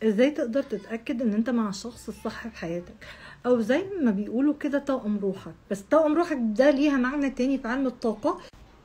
ازاي تقدر تتاكد ان انت مع الشخص الصح في حياتك او زي ما بيقولوا كده توأم روحك بس توأم روحك ده ليها معنى تاني في علم الطاقه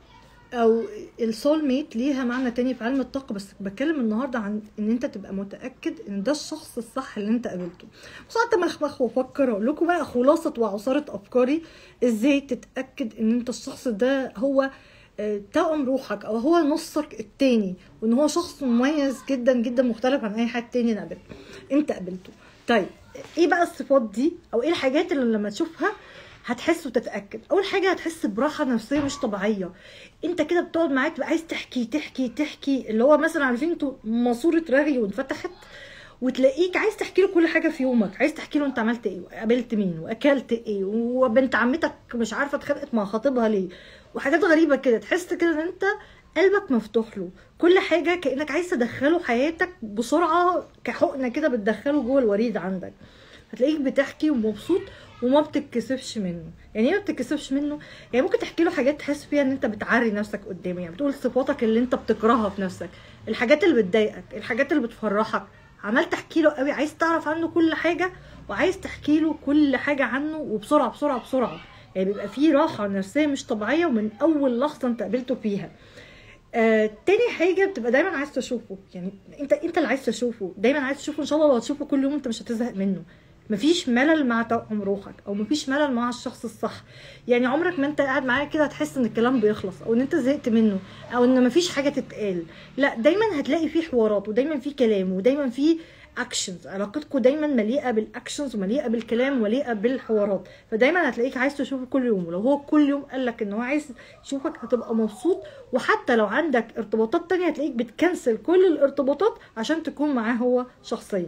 او السول ميت ليها معنى تاني في علم الطاقه بس بتكلم النهارده عن ان انت تبقى متاكد ان ده الشخص الصح اللي انت قابلته بس قعدت مخمخ وافكر اقول لكم بقى خلاصه وعصاره افكاري ازاي تتاكد ان انت الشخص ده هو آه، توأم روحك او هو نصك التاني وان هو شخص مميز جدا جدا مختلف عن اي حد تاني انا قابلته انت قابلته طيب ايه بقى الصفات دي او ايه الحاجات اللي لما تشوفها هتحس وتتاكد اول حاجه هتحس براحه نفسيه مش طبيعيه انت كده بتقعد معاه تبقى عايز تحكي تحكي تحكي اللي هو مثلا عارفين انتوا ماسوره رغي وانفتحت وتلاقيك عايز تحكي له كل حاجه في يومك عايز تحكي له انت عملت ايه وقابلت مين واكلت ايه وبنت عمتك مش عارفه اتخانقت مع خطيبها ليه وحاجات غريبه كده تحس كده ان انت قلبك مفتوح له كل حاجه كانك عايز تدخله حياتك بسرعه كحقنه كده بتدخله جوه الوريد عندك هتلاقيك بتحكي ومبسوط وما بتتكسفش منه يعني ايه ما بتتكسفش منه يعني ممكن تحكي له حاجات تحس فيها ان انت بتعري نفسك قدامه يعني بتقول صفاتك اللي انت بتكرهها في نفسك الحاجات اللي بتضايقك الحاجات اللي بتفرحك عمال تحكي له قوي عايز تعرف عنه كل حاجه وعايز تحكي له كل حاجه عنه وبسرعه بسرعه بسرعه يعني بيبقى فيه راحه نفسيه مش طبيعيه ومن اول لحظه انت قابلته فيها آه، تاني حاجة بتبقى دايما عايز تشوفه يعني انت انت اللي عايز تشوفه دايما عايز تشوفه ان شاء الله لو هتشوفه كل يوم انت مش هتزهق منه مفيش ملل مع توأم روحك او مفيش ملل مع الشخص الصح يعني عمرك ما انت قاعد معاه كده هتحس ان الكلام بيخلص او ان انت زهقت منه او ان مفيش حاجه تتقال لا دايما هتلاقي فيه حوارات ودايما فيه كلام ودايما فيه اكشنز علاقتكم دايما مليئه بالاكشنز ومليئه بالكلام ومليئه بالحوارات فدايما هتلاقيك عايز تشوفه كل يوم ولو هو كل يوم قال لك ان هو عايز يشوفك هتبقى مبسوط وحتى لو عندك ارتباطات تانية هتلاقيك بتكنسل كل الارتباطات عشان تكون معاه هو شخصيا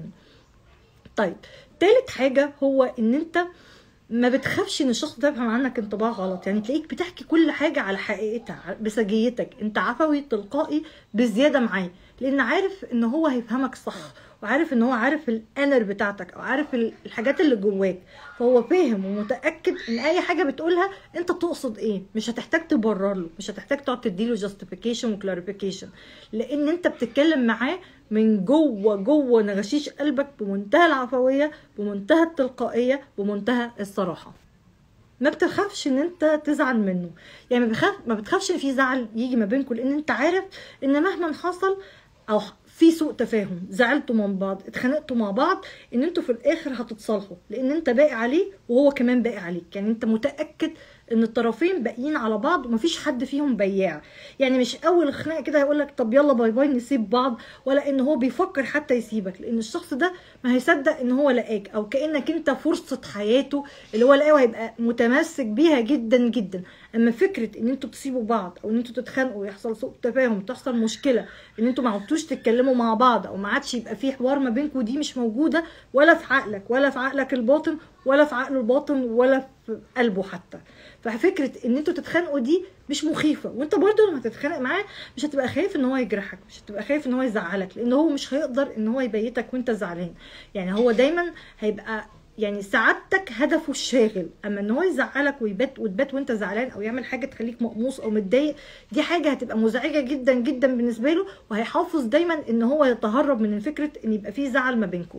طيب تالت حاجة هو ان انت ما بتخافش ان الشخص ده يفهم عنك انطباع غلط يعني تلاقيك بتحكي كل حاجة على حقيقتها بسجيتك انت عفوي تلقائي بزيادة معاه لان عارف ان هو هيفهمك صح وعارف ان هو عارف الانر بتاعتك او عارف الحاجات اللي جواك فهو فاهم ومتاكد ان اي حاجه بتقولها انت بتقصد ايه مش هتحتاج تبرر له مش هتحتاج تقعد تديله جاستيفيكيشن وكلاريفيكيشن لان انت بتتكلم معاه من جوه جوه نغشيش قلبك بمنتهى العفويه بمنتهى التلقائيه بمنتهى الصراحه ما بتخافش ان انت تزعل منه يعني ما, بخاف ما بتخافش ان في زعل يجي ما بينكم لان انت عارف ان مهما حصل او في سوء تفاهم زعلتوا من بعض اتخانقتوا مع بعض ان انتوا في الاخر هتتصالحوا لان انت باقي عليه وهو كمان باقي عليك يعني انت متاكد ان الطرفين باقيين على بعض ومفيش حد فيهم بياع يعني مش اول خناقه كده هيقول لك طب يلا باي باي نسيب بعض ولا ان هو بيفكر حتى يسيبك لان الشخص ده ما هيصدق ان هو لقاك او كانك انت فرصه حياته اللي هو لقاه وهيبقى متمسك بيها جدا جدا اما فكره ان انتوا تسيبوا بعض او ان انتوا تتخانقوا ويحصل سوء تفاهم تحصل مشكله ان انتوا ما عدتوش تتكلموا مع بعض او ما عادش يبقى في حوار ما بينكم دي مش موجوده ولا في عقلك ولا في عقلك الباطن ولا في عقله الباطن ولا في قلبه حتى ففكره ان انتوا تتخانقوا دي مش مخيفه وانت برضو لما تتخانق معاه مش هتبقى خايف ان هو يجرحك مش هتبقى خايف ان هو يزعلك لان هو مش هيقدر ان هو يبيتك وانت زعلان يعني هو دايما هيبقى يعني سعادتك هدفه الشاغل اما ان هو يزعلك ويبات وتبات وانت زعلان او يعمل حاجه تخليك مقموص او متضايق دي حاجه هتبقى مزعجه جدا جدا بالنسبه له وهيحافظ دايما ان هو يتهرب من فكره ان يبقى فيه زعل ما بينكم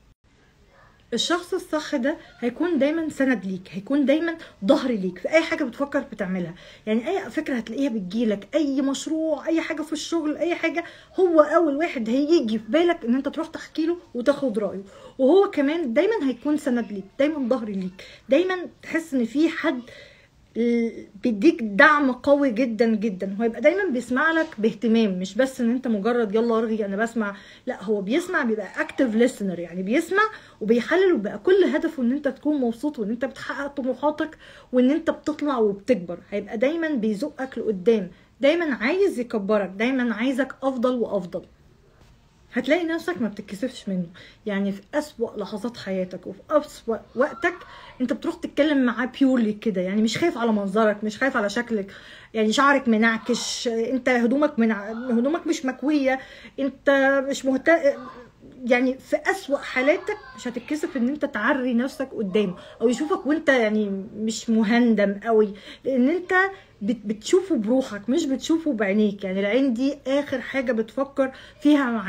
الشخص الصح ده هيكون دايما سند ليك هيكون دايما ظهر ليك في اي حاجه بتفكر بتعملها يعني اي فكره هتلاقيها بتجيلك اي مشروع اي حاجه في الشغل اي حاجه هو اول واحد هيجي في بالك ان انت تروح تحكي له وتاخد رايه وهو كمان دايما هيكون سند ليك دايما ظهر ليك دايما تحس ان في حد بيديك دعم قوي جدا جدا هو يبقى دايما بيسمع لك باهتمام مش بس ان انت مجرد يلا ارغي انا بسمع لا هو بيسمع بيبقى اكتف ليسنر يعني بيسمع وبيحلل وبقى كل هدفه ان انت تكون مبسوط وان انت بتحقق طموحاتك وان انت بتطلع وبتكبر هيبقى دايما بيزقك لقدام دايما عايز يكبرك دايما عايزك افضل وافضل هتلاقي نفسك ما بتتكسفش منه يعني في أسوأ لحظات حياتك وفي أسوأ وقتك انت بتروح تتكلم معاه بيورلي كده يعني مش خايف على منظرك مش خايف على شكلك يعني شعرك منعكش انت هدومك من هدومك مش مكويه انت مش مهتم يعني في أسوأ حالاتك مش هتتكسف ان انت تعري نفسك قدامه او يشوفك وانت يعني مش مهندم قوي لان انت بتشوفه بروحك مش بتشوفه بعينيك يعني العين دي اخر حاجه بتفكر فيها معاه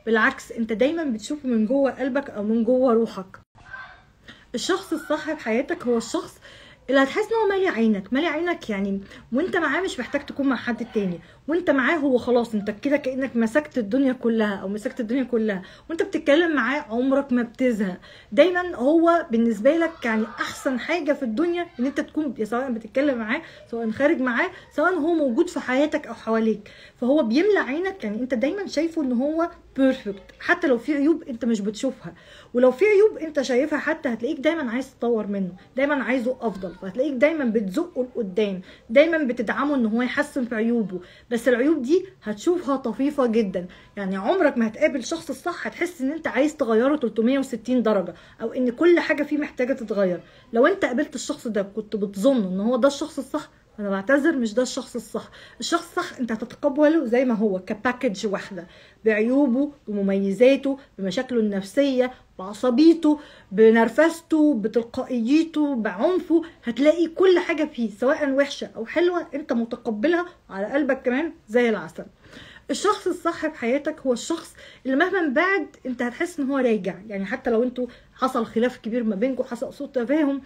بالعكس انت دايما بتشوفه من جوه قلبك او من جوه روحك الشخص الصح في حياتك هو الشخص اللي هتحس ان هو مالي عينك مالي عينك يعني وانت معاه مش محتاج تكون مع حد تاني وانت معاه هو خلاص انت كده كانك مسكت الدنيا كلها او مسكت الدنيا كلها وانت بتتكلم معاه عمرك ما بتزهق دايما هو بالنسبه لك يعني احسن حاجه في الدنيا ان انت تكون سواء بتتكلم معاه سواء خارج معاه سواء هو موجود في حياتك او حواليك فهو بيملى عينك يعني انت دايما شايفه ان هو بيرفكت حتى لو في عيوب انت مش بتشوفها ولو في عيوب انت شايفها حتى هتلاقيك دايما عايز تطور منه دايما عايزه افضل فهتلاقيك دايما بتزقه لقدام دايما بتدعمه ان هو يحسن في عيوبه بس العيوب دي هتشوفها طفيفه جدا يعني عمرك ما هتقابل الشخص الصح هتحس ان انت عايز تغيره 360 درجه او ان كل حاجه فيه محتاجه تتغير لو انت قابلت الشخص ده كنت بتظن ان هو ده الشخص الصح انا بعتذر مش ده الشخص الصح الشخص الصح انت هتتقبله زي ما هو كباكج واحده بعيوبه بمميزاته بمشاكله النفسيه بعصبيته بنرفزته بتلقائيته بعنفه هتلاقي كل حاجه فيه سواء وحشه او حلوه انت متقبلها على قلبك كمان زي العسل الشخص الصح في حياتك هو الشخص اللي مهما بعد انت هتحس ان هو راجع يعني حتى لو انتوا حصل خلاف كبير ما بينكم حصل سوء تفاهم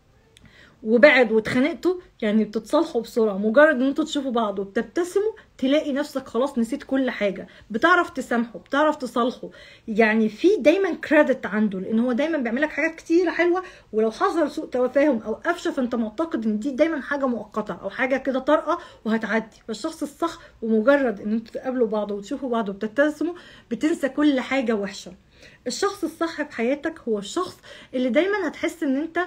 وبعد واتخانقتوا يعني بتتصالحوا بسرعه مجرد ان انتوا تشوفوا بعض وبتبتسموا تلاقي نفسك خلاص نسيت كل حاجه بتعرف تسامحه بتعرف تصالحه يعني في دايما كريدت عنده لان هو دايما بيعمل لك حاجات كتيره حلوه ولو حصل سوء تفاهم او قفشه فانت معتقد ان دي دايما حاجه مؤقته او حاجه كده طارئه وهتعدي فالشخص الصح بمجرد ان انتوا تقابلوا بعض وتشوفوا بعض وبتبتسموا بتنسى كل حاجه وحشه الشخص الصح في حياتك هو الشخص اللي دايما هتحس ان انت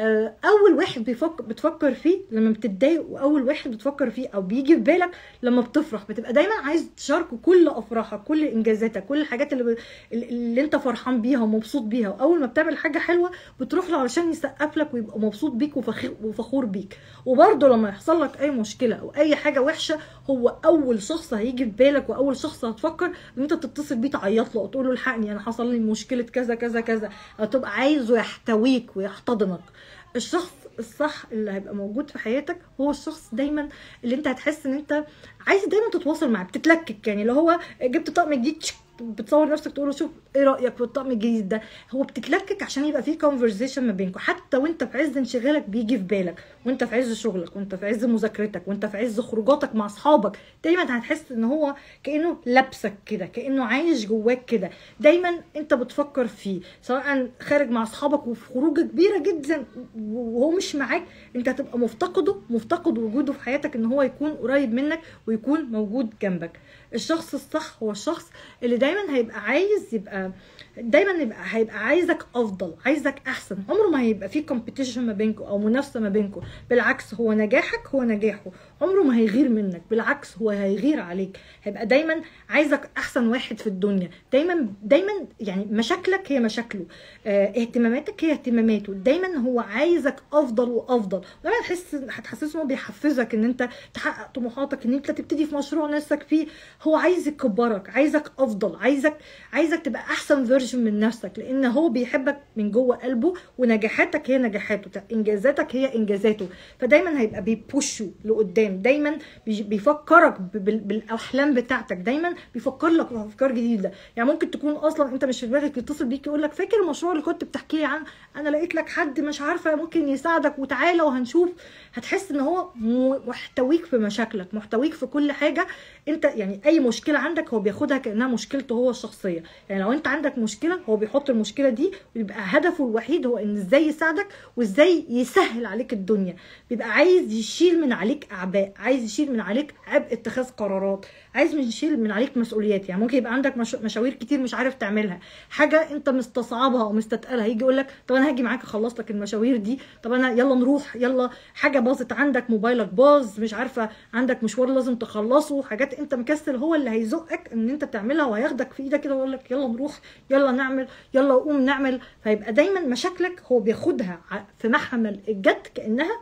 اول واحد بيفكر بتفكر فيه لما بتتضايق واول واحد بتفكر فيه او بيجي في بالك لما بتفرح بتبقى دايما عايز تشاركه كل افراحك كل انجازاتك كل الحاجات اللي, ب... اللي انت فرحان بيها ومبسوط بيها واول ما بتعمل حاجه حلوه بتروح له علشان يسقف لك ويبقى مبسوط بيك وفخور, وفخور بيك وبرده لما يحصل لك اي مشكله او اي حاجه وحشه هو اول شخص هيجي في بالك واول شخص هتفكر ان انت تتصل بيه تعيط له وتقول له الحقني انا حصل لي مشكله كذا كذا كذا هتبقى عايزه يحتويك ويحتضنك الشخص الصح اللي هيبقى موجود في حياتك هو الشخص دايما اللي انت هتحس ان انت عايز دايما تتواصل معاه بتتلكك يعني اللي هو جبت طقم جديد بتصور نفسك تقول له شوف ايه رايك في الطقم الجديد ده هو بتتلكك عشان يبقى في كونفرزيشن ما بينكم حتى وانت في عز انشغالك بيجي في بالك وانت في عز شغلك وانت في عز مذاكرتك وانت في عز خروجاتك مع اصحابك دايما هتحس ان هو كانه لابسك كده كانه عايش جواك كده دايما انت بتفكر فيه سواء خارج مع اصحابك وفي خروجه كبيره جدا وهو مش معاك انت هتبقى مفتقده مفتقد وجوده في حياتك ان هو يكون قريب منك ويكون موجود جنبك الشخص الصح هو الشخص اللي دايما هيبقى عايز يبقى دايما يبقى هيبقى عايزك افضل عايزك احسن عمره ما هيبقى في كومبيتيشن ما بينكم او منافسه ما بينكم بالعكس هو نجاحك هو نجاحه عمره ما هيغير منك بالعكس هو هيغير عليك هيبقى دايما عايزك احسن واحد في الدنيا دايما دايما يعني مشاكلك هي مشاكله اه اهتماماتك هي اهتماماته دايما هو عايزك افضل وافضل دايما هتحس هتحسسه ان هو بيحفزك ان انت تحقق طموحاتك ان انت تبتدي في مشروع نفسك فيه هو عايز يكبرك عايزك افضل عايزك عايزك تبقى احسن فيرجن من نفسك لان هو بيحبك من جوه قلبه ونجاحاتك هي نجاحاته انجازاتك هي انجازاته فدايما هيبقى بيبوشو لقدام دايما بيفكرك بالاحلام بتاعتك دايما بيفكر لك في افكار جديده يعني ممكن تكون اصلا انت مش في دماغك يتصل بيك يقول لك فاكر المشروع اللي كنت بتحكي لي عنه انا لقيت لك حد مش عارفه ممكن يساعدك وتعالى وهنشوف هتحس ان هو محتويك في مشاكلك محتويك في كل حاجه انت يعني اي مشكله عندك هو بياخدها كانها مشكلته هو الشخصيه يعني لو انت عندك مشكله هو بيحط المشكله دي ويبقى هدفه الوحيد هو ان ازاي يساعدك وازاي يسهل عليك الدنيا بيبقى عايز يشيل من عليك اعباء عايز يشيل من عليك عبء اتخاذ قرارات عايز يشيل من عليك مسؤوليات يعني ممكن يبقى عندك مش... مشاوير كتير مش عارف تعملها حاجه انت مستصعبها او مستتقلها يجي يقول لك طب انا هاجي معاك اخلص لك المشاوير دي طب انا يلا نروح يلا حاجه باظت عندك موبايلك باظ مش عارفه عندك مشوار لازم تخلصه حاجات انت مكسل هو اللي هيزقك ان انت تعملها وهياخدك في ايدك كده ويقول لك يلا نروح يلا نعمل يلا قوم نعمل فيبقى دايما مشاكلك هو بياخدها في محمل الجد كانها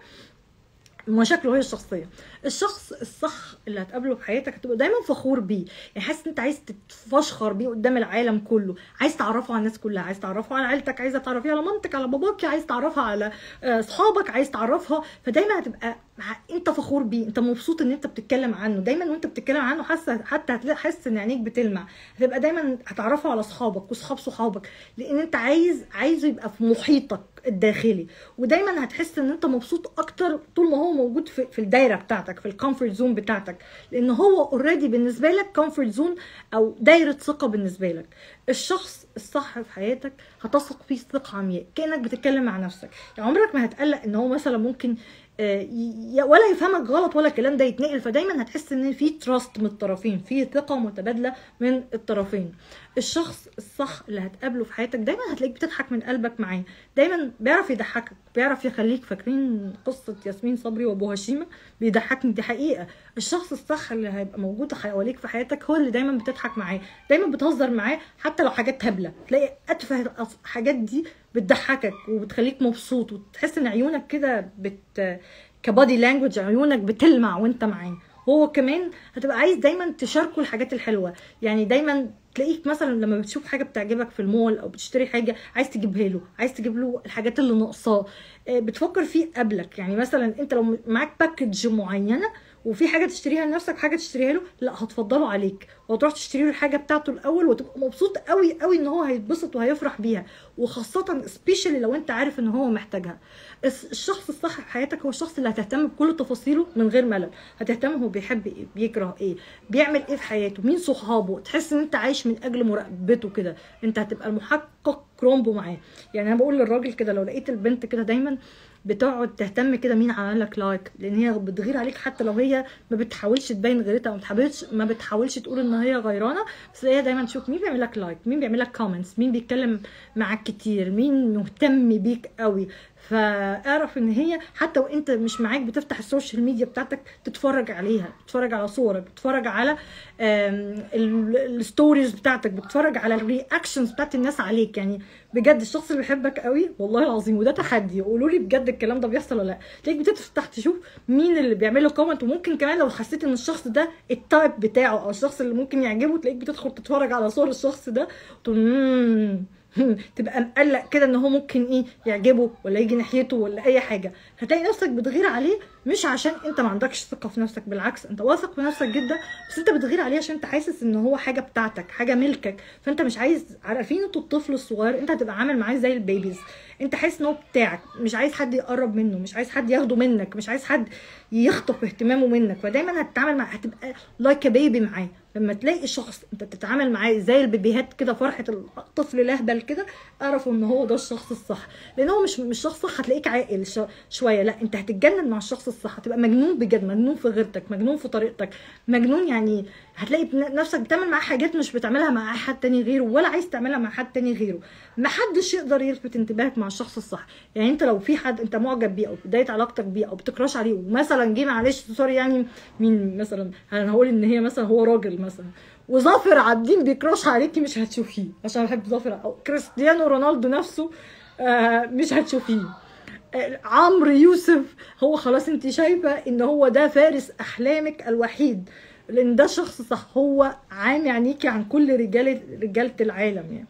مشاكله هي الشخصيه الشخص الصح اللي هتقابله في حياتك هتبقى دايما فخور بيه يعني حاسس انت عايز تتفشخر بيه قدام العالم كله عايز تعرفه على الناس كلها عايز تعرفه على عيلتك عايزه تعرفيها على مامتك على باباك عايز تعرفها على اصحابك عايز تعرفها فدايما هتبقى مع انت فخور بيه انت مبسوط ان انت بتتكلم عنه دايما وانت بتتكلم عنه حاسه حتى هتلاقي حاسس ان عينيك بتلمع هتبقى دايما هتعرفه على اصحابك واصحاب صحابك لان انت عايز عايزه يبقى في محيطك الداخلي ودايما هتحس ان انت مبسوط اكتر طول ما هو موجود في, في الدايره بتاعتك في الكومفورت زون بتاعتك لان هو اوريدي بالنسبه لك كومفورت زون او دايره ثقه بالنسبه لك الشخص الصح في حياتك هتثق فيه ثقه عمياء كانك بتتكلم مع نفسك يعني عمرك ما هتقلق ان هو مثلا ممكن آه، ي- ولا يفهمك غلط ولا الكلام ده يتنقل فدايما هتحس ان في تراست من الطرفين في ثقه متبادله من الطرفين الشخص الصح اللي هتقابله في حياتك دايما هتلاقيك بتضحك من قلبك معاه دايما بيعرف يضحكك بيعرف يخليك فاكرين قصه ياسمين صبري وابو هشيمه بيضحكني دي حقيقه الشخص الصح اللي هيبقى موجود حواليك في حياتك هو اللي دايما بتضحك معاه دايما بتهزر معاه حتى لو حاجات هبله تلاقي اتفه الحاجات دي بتضحكك وبتخليك مبسوط وتحس ان عيونك كده بت كبادي لانجوج عيونك بتلمع وانت معاه هو كمان هتبقى عايز دايما تشاركه الحاجات الحلوه يعني دايما تلاقيك مثلا لما بتشوف حاجه بتعجبك في المول او بتشتري حاجه عايز تجيبها له عايز تجيب له الحاجات اللي ناقصاه آه، بتفكر فيه قبلك يعني مثلا انت لو معاك باكج معينه وفي حاجه تشتريها لنفسك حاجه تشتريها له لا هتفضله عليك وهتروح تشتري له الحاجه بتاعته الاول وتبقى مبسوط قوي قوي ان هو هيتبسط وهيفرح بيها وخاصه سبيشالي لو انت عارف ان هو محتاجها الس- الشخص الصح في حياتك هو الشخص اللي هتهتم بكل تفاصيله من غير ملل هتهتم هو بيحب ايه بيكره ايه بيعمل ايه في حياته مين صحابه تحس ان انت عايش من اجل مراقبته كده انت هتبقى المحقق كرومبو معاه يعني انا بقول للراجل كده لو لقيت البنت كده دايما بتقعد تهتم كده مين عمل لك لايك لان هي بتغير عليك حتى لو هي ما بتحاولش تبين غيرتها ما بتحاولش ما بتحاولش تقول ان هي غيرانه بس هي دايما تشوف مين بيعمل لك لايك مين بيعمل لك كومنتس مين بيتكلم معاك كتير مين مهتم بيك قوي فاعرف ان هي حتى وانت مش معاك بتفتح السوشيال ميديا بتاعتك تتفرج عليها بتتفرج على صورك بتتفرج على آم، ال- الستوريز بتاعتك بتتفرج على الرياكشنز بتاعت الناس عليك يعني بجد الشخص اللي بيحبك قوي والله العظيم وده تحدي قولوا لي بجد الكلام ده بيحصل ولا لا تلاقيك بتفتح تشوف مين اللي بيعمل له كومنت وممكن كمان لو حسيت ان الشخص ده التايب بتاعه او الشخص اللي ممكن يعجبه تلاقيك بتدخل تتفرج على صور الشخص ده وتقول "مم، تبقى مقلق كده ان هو ممكن ايه يعجبه ولا يجي ناحيته ولا اي حاجه هتلاقي نفسك بتغير عليه مش عشان انت ما عندكش ثقه في نفسك بالعكس انت واثق في نفسك جدا بس انت بتغير عليه عشان انت حاسس ان هو حاجه بتاعتك حاجه ملكك فانت مش عايز عارفين انتوا الطفل الصغير انت هتبقى عامل معاه زي البيبيز انت حاسس ان هو بتاعك مش عايز حد يقرب منه مش عايز حد ياخده منك مش عايز حد يخطف اهتمامه منك فدايما هتتعامل مع هتبقى لايك بيبي معاه لما تلاقي شخص انت بتتعامل معاه زي البيبيهات كده فرحه الطفل الاهبل كده اعرف ان هو ده الشخص الصح لان هو مش مش شخص صح هتلاقيك عاقل ش- شويه لا انت هتتجنن مع الشخص الصح هتبقى مجنون بجد مجنون في غيرتك مجنون في طريقتك مجنون يعني هتلاقي بن- نفسك بتعمل معاه حاجات مش بتعملها مع اي حد تاني غيره ولا عايز تعملها مع حد تاني غيره محدش يقدر يلفت انتباهك مع الشخص الصح يعني انت لو في حد انت معجب بيه او في بدايه علاقتك بيه او بتكراش عليه ومثلا جه معلش سوري يعني مين مثلا انا هقول ان هي مثلا هو راجل مثلا وظافر عابدين بيكراش عليكي مش هتشوفيه عشان بحب ظافر او كريستيانو رونالدو نفسه آه مش هتشوفيه آه، عمرو يوسف هو خلاص انت شايفه ان هو ده فارس احلامك الوحيد لان ده شخص صح هو عامي عينيكي عن كل رجاله رجاله العالم يعني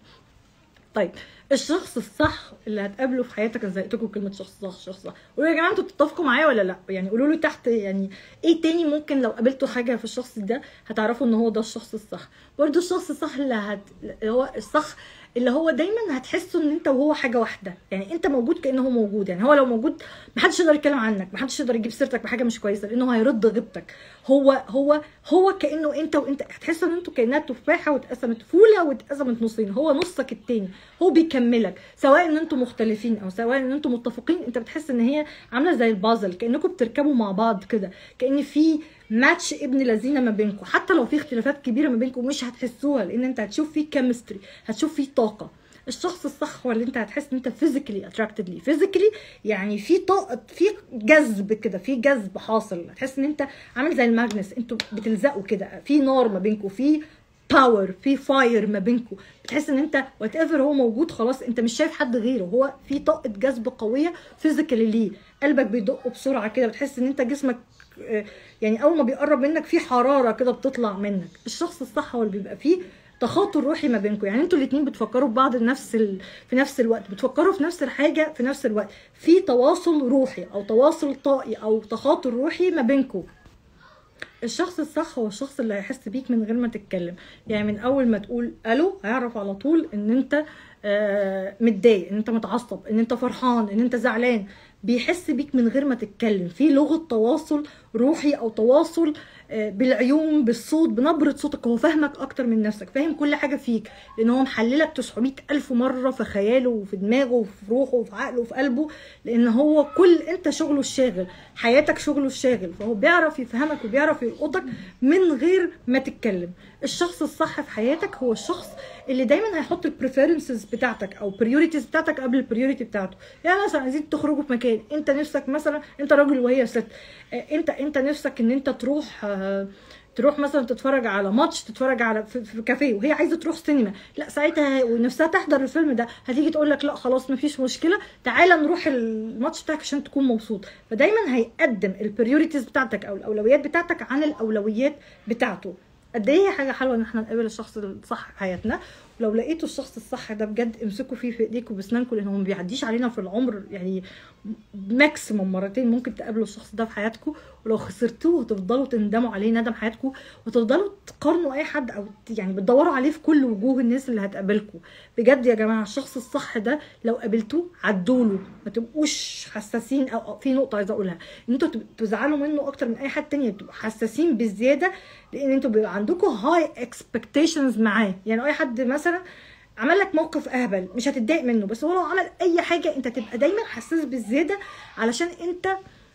طيب الشخص الصح اللي هتقابله في حياتك انا زهقتكم كلمه شخص صح شخص صح قولوا يا جماعه انتوا بتتفقوا معايا ولا لا يعني قولوا لي تحت يعني ايه تاني ممكن لو قابلتوا حاجه في الشخص ده هتعرفوا ان هو ده الشخص الصح برضه الشخص الصح اللي هت... اللي هو الصح اللي هو دايما هتحسوا ان انت وهو حاجه واحده يعني انت موجود كانه هو موجود يعني هو لو موجود محدش يقدر يتكلم عنك محدش يقدر يجيب سيرتك بحاجه مش كويسه لانه هيرد غيبتك هو هو هو كانه انت وانت هتحس ان انتوا كانها تفاحه واتقسمت فوله واتقسمت نصين هو نصك التاني هو بيكملك سواء ان انتوا مختلفين او سواء ان انتوا متفقين انت بتحس ان هي عامله زي البازل كانكم بتركبوا مع بعض كده كان في ماتش ابن لذينه ما بينكم حتى لو في اختلافات كبيره ما بينكم مش هتحسوها لان انت هتشوف فيه كيمستري هتشوف فيه طاقه الشخص الصح هو اللي انت هتحس ان انت فيزيكالي اتراكتد ليه فيزيكالي يعني في طاقه في جذب كده في جذب حاصل هتحس ان انت عامل زي الماجنس انتوا بتلزقوا كده في نار ما بينكم في باور في فاير ما بينكم بتحس ان انت وات ايفر هو موجود خلاص انت مش شايف حد غيره هو في طاقه جذب قويه فيزيكالي ليه قلبك بيدق بسرعه كده بتحس ان انت جسمك آه، يعني اول ما بيقرب منك في حراره كده بتطلع منك الشخص الصح هو اللي بيبقى فيه تخاطر روحي ما بينكم يعني انتوا الاتنين بتفكروا ببعض نفس ال... في نفس الوقت بتفكروا في نفس الحاجه في نفس الوقت في تواصل روحي او تواصل طائي او تخاطر روحي ما بينكم الشخص الصح هو الشخص اللي هيحس بيك من غير ما تتكلم يعني من اول ما تقول الو هيعرف على طول ان انت آه، متضايق ان انت متعصب ان انت فرحان ان انت زعلان بيحس بيك من غير ما تتكلم في لغه تواصل روحي او تواصل آه، بالعيون بالصوت بنبره صوتك هو فاهمك اكتر من نفسك فاهم كل حاجه فيك لان هو محللك 900 الف مره في خياله وفي دماغه وفي روحه وفي عقله وفي قلبه لان هو كل انت شغله الشاغل حياتك شغله الشاغل فهو بيعرف يفهمك وبيعرف يلقطك من غير ما تتكلم الشخص الصح في حياتك هو الشخص اللي دايما هيحط البريفيرنسز بتاعتك او بريوريتيز بتاعتك قبل البريوريتي بتاعته يعني مثلا عايزين تخرجوا في مكان انت نفسك مثلا انت راجل وهي ست آه، انت انت نفسك ان انت تروح آه، تروح مثلا تتفرج على ماتش تتفرج على في, في كافيه وهي عايزه تروح سينما لا ساعتها ونفسها تحضر الفيلم ده هتيجي تقول لك لا خلاص مفيش مشكله تعالى نروح الماتش بتاعك عشان تكون مبسوط فدايما هيقدم البريوريتيز بتاعتك او الاولويات بتاعتك عن الاولويات بتاعته قد ايه هي حاجه حلوه ان احنا نقابل الشخص الصح في حياتنا ولو لقيتوا الشخص الصح ده بجد امسكوا فيه في ايديكم باسنانكم لان هو ما بيعديش علينا في العمر يعني ماكسيموم مرتين ممكن تقابلوا الشخص ده في حياتكم ولو خسرتوه هتفضلوا تندموا عليه ندم حياتكم وتفضلوا تقارنوا اي حد او يعني بتدوروا عليه في كل وجوه الناس اللي هتقابلكم بجد يا جماعه الشخص الصح ده لو قابلتوه عدوله ما تبقوش حساسين او أو في نقطه عايزه اقولها ان انتوا تب- تزعلوا منه اكتر من اي حد تاني بتبقوا حساسين بزياده لان انتوا بيبقى عندكم هاي اكسبكتيشنز معاه يعني اي حد مثلا عمل لك موقف اهبل مش هتتضايق منه بس هو لو عمل اي حاجه انت تبقى دايما حساس بالزياده علشان انت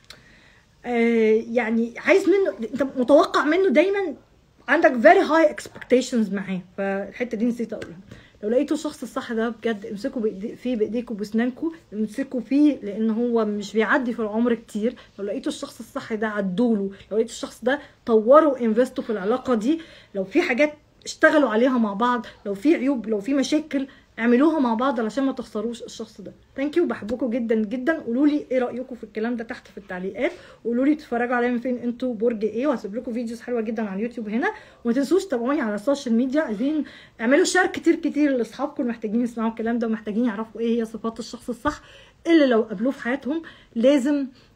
آه يعني عايز منه انت متوقع منه دايما عندك very high expectations معاه فالحته دي نسيت اقولها لو لقيتوا الشخص الصح ده بجد امسكوا بإيدي فيه بايديكم وباسنانكم امسكوا فيه لان هو مش بيعدي في العمر كتير لو لقيتوا الشخص الصح ده عدوله لو لقيتوا الشخص ده طوروا انفستوا في العلاقه دي لو في حاجات اشتغلوا عليها مع بعض لو في عيوب لو في مشاكل اعملوها مع بعض علشان ما تخسروش الشخص ده ثانك يو بحبكم جدا جدا قولوا لي ايه رايكم في الكلام ده تحت في التعليقات قولوا لي بتتفرجوا عليا من فين انتوا برج ايه وهسيب لكم فيديوز حلوه جدا على اليوتيوب هنا وما تنسوش تابعوني على السوشيال ميديا عايزين اعملوا شير كتير كتير لاصحابكم محتاجين يسمعوا الكلام ده ومحتاجين يعرفوا ايه هي صفات الشخص الصح اللي لو قابلوه في حياتهم لازم